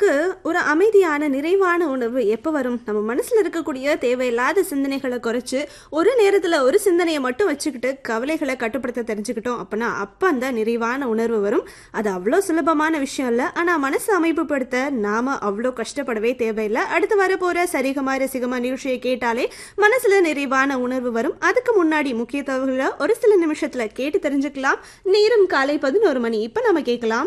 நமக்கு ஒரு அமைதியான நிறைவான உணர்வு எப்போ வரும் நம்ம மனசில் இருக்கக்கூடிய தேவையில்லாத சிந்தனைகளை குறைச்சு ஒரு நேரத்தில் ஒரு சிந்தனையை மட்டும் வச்சுக்கிட்டு கவலைகளை கட்டுப்படுத்த தெரிஞ்சுக்கிட்டோம் அப்படின்னா அப்போ அந்த நிறைவான உணர்வு வரும் அது அவ்வளோ சுலபமான விஷயம் இல்லை ஆனால் மனசு அமைப்புப்படுத்த நாம அவ்வளோ கஷ்டப்படவே தேவையில்லை அடுத்து வரப்போகிற சரிகமா ரசிகமா நிகழ்ச்சியை கேட்டாலே மனசில் நிறைவான உணர்வு வரும் அதுக்கு முன்னாடி முக்கிய தகவல்களை ஒரு சில நிமிஷத்தில் கேட்டு தெரிஞ்சுக்கலாம் நேரம் காலை பதினோரு மணி இப்போ நம்ம கேட்கலாம்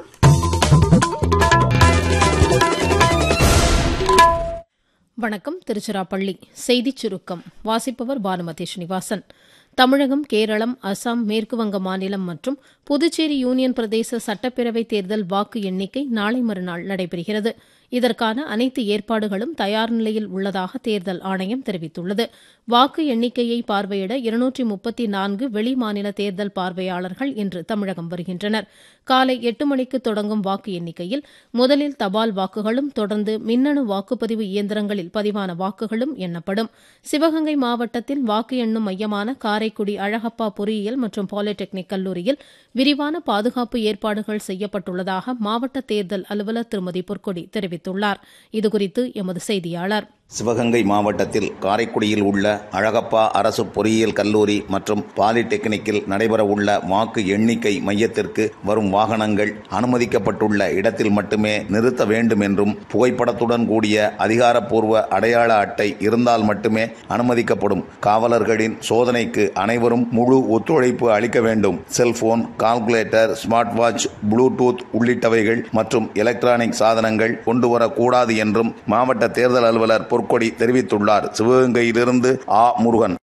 வணக்கம் திருச்சிராப்பள்ளி செய்திச் சுருக்கம் வாசிப்பவர் பானுமதி ஸ்ரீனிவாசன் தமிழகம் கேரளம் அசாம் மேற்குவங்க மாநிலம் மற்றும் புதுச்சேரி யூனியன் பிரதேச சட்டப்பேரவைத் தேர்தல் வாக்கு எண்ணிக்கை நாளை மறுநாள் நடைபெறுகிறது இதற்கான அனைத்து ஏற்பாடுகளும் தயார் நிலையில் உள்ளதாக தேர்தல் ஆணையம் தெரிவித்துள்ளது வாக்கு எண்ணிக்கையை பார்வையிட இருநூற்றி முப்பத்தி நான்கு வெளிமாநில தேர்தல் பார்வையாளர்கள் இன்று தமிழகம் வருகின்றனர் காலை எட்டு மணிக்கு தொடங்கும் வாக்கு எண்ணிக்கையில் முதலில் தபால் வாக்குகளும் தொடர்ந்து மின்னணு வாக்குப்பதிவு இயந்திரங்களில் பதிவான வாக்குகளும் எண்ணப்படும் சிவகங்கை மாவட்டத்தில் வாக்கு எண்ணும் மையமான காரைக்குடி அழகப்பா பொறியியல் மற்றும் பாலிடெக்னிக் கல்லூரியில் விரிவான பாதுகாப்பு ஏற்பாடுகள் செய்யப்பட்டுள்ளதாக மாவட்ட தேர்தல் அலுவலர் திருமதி பொற்கொடி தெரிவித்துள்ளார் இதுகுறித்து எமது செய்தியாளர் சிவகங்கை மாவட்டத்தில் காரைக்குடியில் உள்ள அழகப்பா அரசு பொறியியல் கல்லூரி மற்றும் பாலிடெக்னிக்கில் நடைபெறவுள்ள வாக்கு எண்ணிக்கை மையத்திற்கு வரும் வாகனங்கள் அனுமதிக்கப்பட்டுள்ள இடத்தில் மட்டுமே நிறுத்த வேண்டும் என்றும் புகைப்படத்துடன் கூடிய அதிகாரப்பூர்வ அடையாள அட்டை இருந்தால் மட்டுமே அனுமதிக்கப்படும் காவலர்களின் சோதனைக்கு அனைவரும் முழு ஒத்துழைப்பு அளிக்க வேண்டும் cellphone calculator smart watch Bluetooth உள்ளிட்டவைகள் மற்றும் எலக்ட்ரானிக் சாதனங்கள் கொண்டு வரக்கூடாது என்றும் மாவட்ட தேர்தல் அலுவலர் பொற்கொடி தெரிவித்துள்ளார் சிவகங்கையிலிருந்து ஆ முருகன்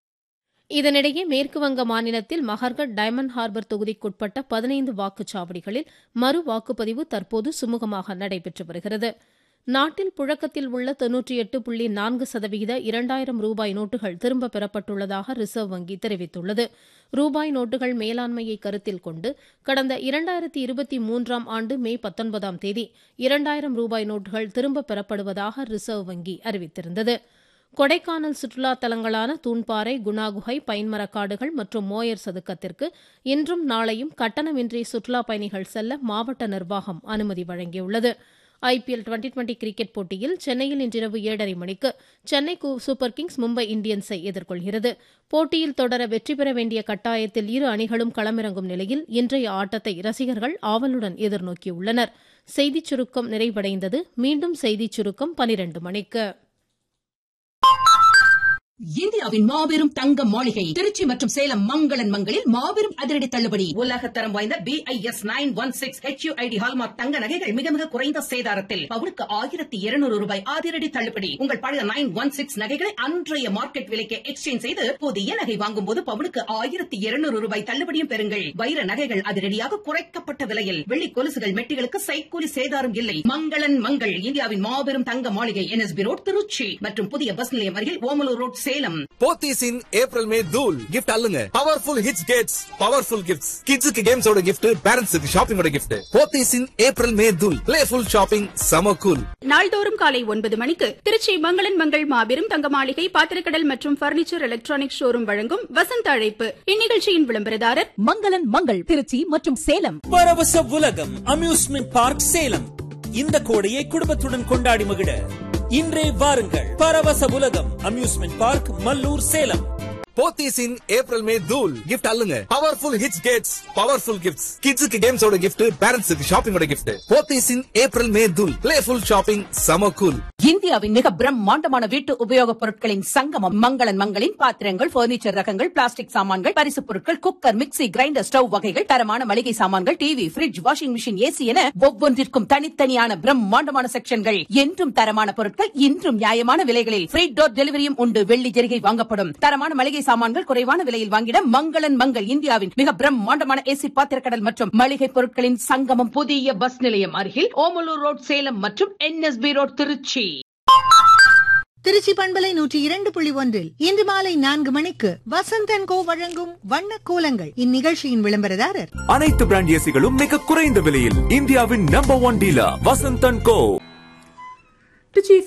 இதனிடையே மேற்குவங்க மாநிலத்தில் மகர்கட் டைமண்ட் ஹார்பர் தொகுதிக்குட்பட்ட பதினைந்து வாக்குச்சாவடிகளில் மறு வாக்குப்பதிவு தற்போது சுமூகமாக நடைபெற்று வருகிறது நாட்டில் புழக்கத்தில் உள்ள தொன்னூற்றி எட்டு புள்ளி நான்கு சதவிகித இரண்டாயிரம் ரூபாய் நோட்டுகள் திரும்பப் பெறப்பட்டுள்ளதாக ரிசர்வ் வங்கி தெரிவித்துள்ளது ரூபாய் நோட்டுகள் மேலாண்மையை கருத்தில் கொண்டு கடந்த இரண்டாயிரத்தி இருபத்தி மூன்றாம் ஆண்டு மே பத்தொன்பதாம் தேதி இரண்டாயிரம் ரூபாய் நோட்டுகள் திரும்பப் பெறப்படுவதாக ரிசர்வ் வங்கி அறிவித்திருந்தது கொடைக்கானல் சுற்றுலா தலங்களான தூண்பாறை குணாகுகை பைன்மரக்காடுகள் மற்றும் மோயர் சதுக்கத்திற்கு இன்றும் நாளையும் கட்டணமின்றி சுற்றுலா பயணிகள் செல்ல மாவட்ட நிர்வாகம் அனுமதி வழங்கியுள்ளது ஐபிஎல் டுவெண்டி டுவெண்டி கிரிக்கெட் போட்டியில் சென்னையில் இன்றிரவு ஏழரை மணிக்கு சென்னை சூப்பர் கிங்ஸ் மும்பை இந்தியன்ஸை எதிர்கொள்கிறது போட்டியில் தொடர வெற்றி பெற வேண்டிய கட்டாயத்தில் இரு அணிகளும் களமிறங்கும் நிலையில் இன்றைய ஆட்டத்தை ரசிகர்கள் ஆவலுடன் எதிர்நோக்கியுள்ளனர் செய்திச் சுருக்கம் நிறைவடைந்தது மீண்டும் செய்திச் சுருக்கம் பனிரண்டு மணிக்கு இந்தியாவின் மாபெரும் தங்க மாளிகை திருச்சி மற்றும் சேலம் மங்களன் மங்களில் மாபெரும் அதிரடி தள்ளுபடி உலகத்தரம் வாய்ந்த B I S nine one six H ID hallmark தங்க நகைகள் மிக மிக குறைந்த சேதாரத்தில் பவுனுக்கு ஆயிரத்தி இருநூறு ரூபாய் அதிரடி தள்ளுபடி உங்கள் பழைய நைன் ஒன் சிக்ஸ் நகைகளை அன்றைய மார்க்கெட் விலைக்கு எக்ஸ்சேஞ்ச் செய்து புதிய நகை வாங்கும் போது பவுனுக்கு ஆயிரத்தி இருநூறு ரூபாய் தள்ளுபடியும் பெறுங்கள் வைர நகைகள் அதிரடியாக குறைக்கப்பட்ட விலையில் வெள்ளி கொலுசுகள் மெட்டிகளுக்கு சைக்கூலி சேதாரம் இல்லை மங்களன் மங்கள் இந்தியாவின் மாபெரும் தங்க மாளிகை என்எஸ்பி ரோட் திருச்சி மற்றும் புதிய பஸ் நிலையம் அருகில் Omalur road Salem Pothys in April May தூல் கிஃப்ட் அல்லுங்க பவர்ஃபுல் ஹிட்ஸ் கேட்ஸ் பவர்ஃபுல் கிஃப்ட்ஸ் கிட்ஸுக்கு கேம்ஸோட கிஃப்ட் பேரண்ட்ஸுக்கு ஷாப்பிங்கோட gift Pothys in April May தூல் பிளேஃபுல் ஷாப்பிங் சம கூல் நாள்தோறும் காலை ஒன்பது மணிக்கு திருச்சி மங்களன் மங்கள் மாபெரும் தங்க மாளிகை பாத்திரக்கடல் மற்றும் பர்னிச்சர் எலக்ட்ரானிக் ஷோரூம் வழங்கும் வசந்த அழைப்பு இந்நிகழ்ச்சியின் விளம்பரதாரர் மங்களன் மங்கள் திருச்சி மற்றும் சேலம் பரவச உலகம் அம்யூஸ்மெண்ட் பார்க் சேலம் இந்த கோடையை குடும்பத்துடன் கொண்டாடி மகிழ இன்றே வாருங்கள் பரவச உலகம் amusement park Mallur Salem Pothys in April May தூல் கிஃப்ட் அல்லுங்க பவர்ஃபுல் ஹிட்ஸ் கேட்ஸ் பவர்ஃபுல் கிஃப்ட்ஸ் கிட்ஸுக்கு கேம்ஸோட கிஃப்ட் பேரண்ட்ஸுக்கு ஷாப்பிங்கோட gift Pothys in April May தூல் பிளேஃபுல் ஷாப்பிங் சம கூல் இந்தியாவின் மிக பிரம்மாண்டமான வீட்டு உபயோகப் பொருட்களின் சங்கமம் மங்களன் மங்களின் பாத்திரங்கள் பர்னிச்சர் ரகங்கள் பிளாஸ்டிக் சாமான்கள் பரிசுப் பொருட்கள் குக்கர் மிக்ஸி கிரைண்டர் ஸ்டவ் வகைகள் தரமான மளிகை சாமான்கள் TV fridge washing machine AC என ஒவ்வொன்றிற்கும் தனித்தனியான பிரம்மாண்டமான செக்ஷன்கள் என்றும் தரமான பொருட்கள் இன்றும் நியாயமான விலைகளில் ஃப்ரீ டோர் டெலிவரியும் உண்டு வெள்ளி ஜெரிகை வாங்கப்படும் தரமான மளிகை சாமான்கள் குறைவான விலையில் வாங்கிட மங்களன் மங்கள் இந்தியாவின் மிக பிரம்மாண்டமான ஏசி பாத்திரக்கடல் மற்றும் மளிகை பொருட்களின் சங்கமம் புதிய பஸ் நிலையம் அருகில் ஓமலூர் ரோட் சேலம் மற்றும் என்எஸ்பி ரோட் திருச்சி திருச்சி பண்பலை நூற்றி இரண்டு புள்ளி ஒன்றில் இன்று மாலை நான்கு மணிக்கு வசந்தன் கோ வழங்கும் வண்ண கோலங்கள் இந்நிகழ்ச்சியின் விளம்பரதாரர் அனைத்து பிராண்ட் ஏசிகளும் மிக குறைந்த விலையில் இந்தியாவின் நம்பர் ஒன் டீலர் வசந்தன் கோ